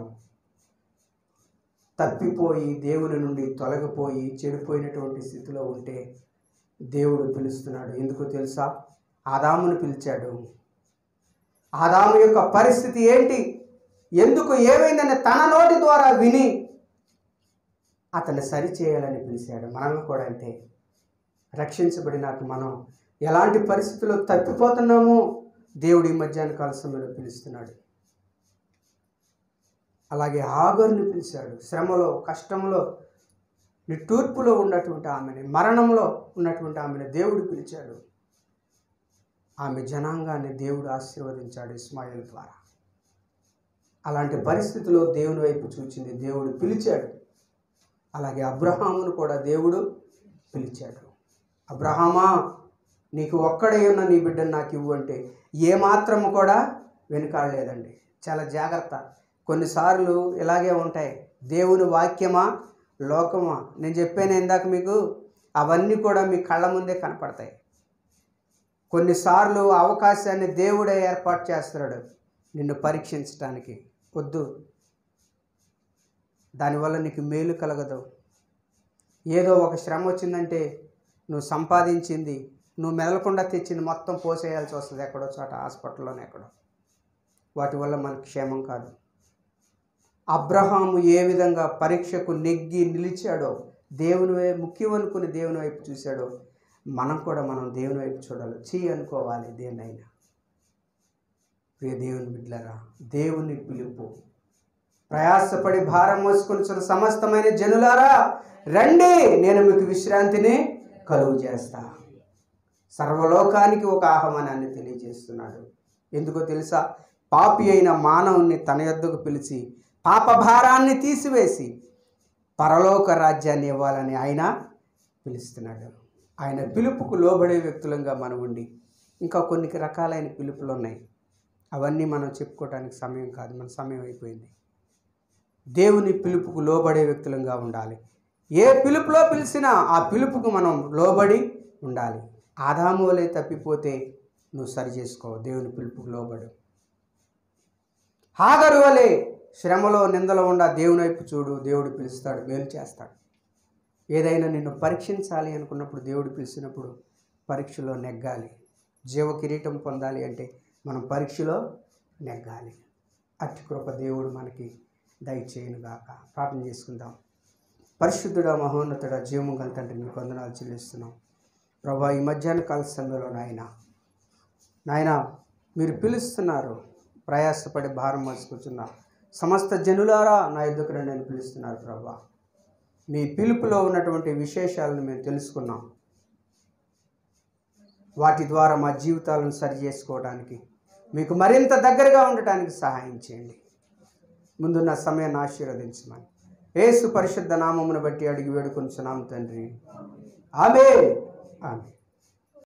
తప్పిపోయి దేవుని నుండి తొలగిపోయి చెడిపోయినటువంటి స్థితిలో ఉంటే దేవుడు పిలుస్తున్నాడు ఎందుకో తెలుసా ఆదామును పిలిచాడు ఆదాము యొక్క పరిస్థితి ఏంటి ఎందుకు ఏమైందని తన నోటి ద్వారా విని అతన్ని సరిచేయాలని పిలిచాడు మనల్ని కూడా అంతే రక్షించబడినాక మనం ఎలాంటి పరిస్థితుల్లో తప్పిపోతున్నామో దేవుడు ఈ మధ్యాహ్న కాల సమయంలో పిలుస్తున్నాడు అలాగే ఆగర్ని పిలిచాడు శ్రమలో కష్టంలో నిట్టూర్పులో ఉన్నటువంటి ఆమెని మరణంలో ఉన్నటువంటి ఆమెను దేవుడు పిలిచాడు ఆమె జనాంగాన్ని దేవుడు ఆశీర్వదించాడు ఇస్మాయిల్ ద్వారా అలాంటి పరిస్థితిలో దేవుని వైపు చూచింది దేవుడు పిలిచాడు అలాగే అబ్రహామును కూడా దేవుడు పిలిచాడు అబ్రహామా నీకు ఒక్కడే ఉన్న నీ బిడ్డను నాకు ఇవ్వు అంటే ఏమాత్రము కూడా వెనుకాడలేదండి చాలా జాగ్రత్త కొన్నిసార్లు ఇలాగే ఉంటాయి దేవుని వాక్యమా లోకమా నేను చెప్పాను ఇందాక మీకు అవన్నీ కూడా మీ కళ్ళ ముందే కనపడతాయి కొన్నిసార్లు అవకాశాన్ని దేవుడే ఏర్పాటు చేస్తున్నాడు నిన్ను పరీక్షించడానికి వద్దు దానివల్ల నీకు మేలు కలగదు ఏదో ఒక శ్రమ వచ్చిందంటే నువ్వు సంపాదించింది నువ్వు మెదలకుండా తెచ్చింది మొత్తం పోసేయాల్సి వస్తుంది ఎక్కడో చోట హాస్పిటల్లోనే ఎక్కడో వాటి వల్ల మనకు క్షేమం కాదు అబ్రహాము ఏ విధంగా పరీక్షకు నెగ్గి నిలిచాడో దేవుని వై- ముఖ్యం అనుకుని దేవుని వైపు చూశాడో మనం కూడా మనం దేవుని వైపు చూడాలి చీ అనుకోవాలి దేన్నైనా ప్రియ దేవుని బిడ్డలరా దేవుని పిలుపు ప్రయాసపడి భారం మోసుకొని సమస్తమైన జనులారా రండి నేను మీకు విశ్రాంతిని కలుగు చేస్తా సర్వలోకానికి ఒక ఆహ్వానాన్ని తెలియజేస్తున్నాడు ఎందుకో తెలుసా పాపి అయిన మానవుణ్ణి తన యొద్దకు పిలిచి పాప భారాన్ని తీసివేసి పరలోక రాజ్యాన్ని ఇవ్వాలని ఆయన పిలుస్తున్నాడు ఆయన పిలుపుకు లోబడే వ్యక్తులంగా మనం ఉండి ఇంకా కొన్ని రకాలైన పిలుపులు ఉన్నాయి అవన్నీ మనం చెప్పుకోవడానికి సమయం కాదు మన సమయం అయిపోయింది దేవుని పిలుపుకు లోబడే వ్యక్తులంగా ఉండాలి ఏ పిలుపులో పిలిచినా ఆ పిలుపుకు మనం లోబడి ఉండాలి ఆదాము వలె తప్పిపోతే నువ్వు సరి చేసుకో దేవుని పిలుపుకు లోబడు హాగరు వలె శ్రమలో నిందలో ఉండ దేవుని వైపు చూడు దేవుడు పిలుస్తాడు మేలు చేస్తాడు ఏదైనా నిన్ను పరీక్షించాలి అనుకున్నప్పుడు దేవుడు పిలిచినప్పుడు పరీక్షలో నెగ్గాలి జీవ కిరీటం పొందాలి అంటే మనం పరీక్షలో నెగ్గాలి అతి కృప దేవుడు మనకి దయచేయనుగాక ప్రార్థన చేసుకుందాం పరిశుద్ధుడ మహోన్నతుడ జీవము గల తండ్రి నీకు వందనాలు చెల్లిస్తున్నాం ప్రభా ఈ మధ్యాహ్న కాల సమయంలో నాయన నాయన మీరు పిలుస్తున్నారు ప్రయాసపడి భారం మోసుకొచ్చున్న సమస్త జనులారా నా ఎద్దుకు రండి అని పిలుస్తున్నారు ప్రభా మీ పిలుపులో ఉన్నటువంటి విశేషాలను మేము తెలుసుకున్నాం వాటి ద్వారా మా జీవితాలను సరి చేసుకోవడానికి మీకు మరింత దగ్గరగా ఉండటానికి సహాయం చేయండి ముందున్న సమయాన్ని ఆశీర్వదించమని యేసు పరిశుద్ధ నామమును బట్టి అడిగి వేడుకొనిచున్నాం తండ్రి ఆమె ఆమె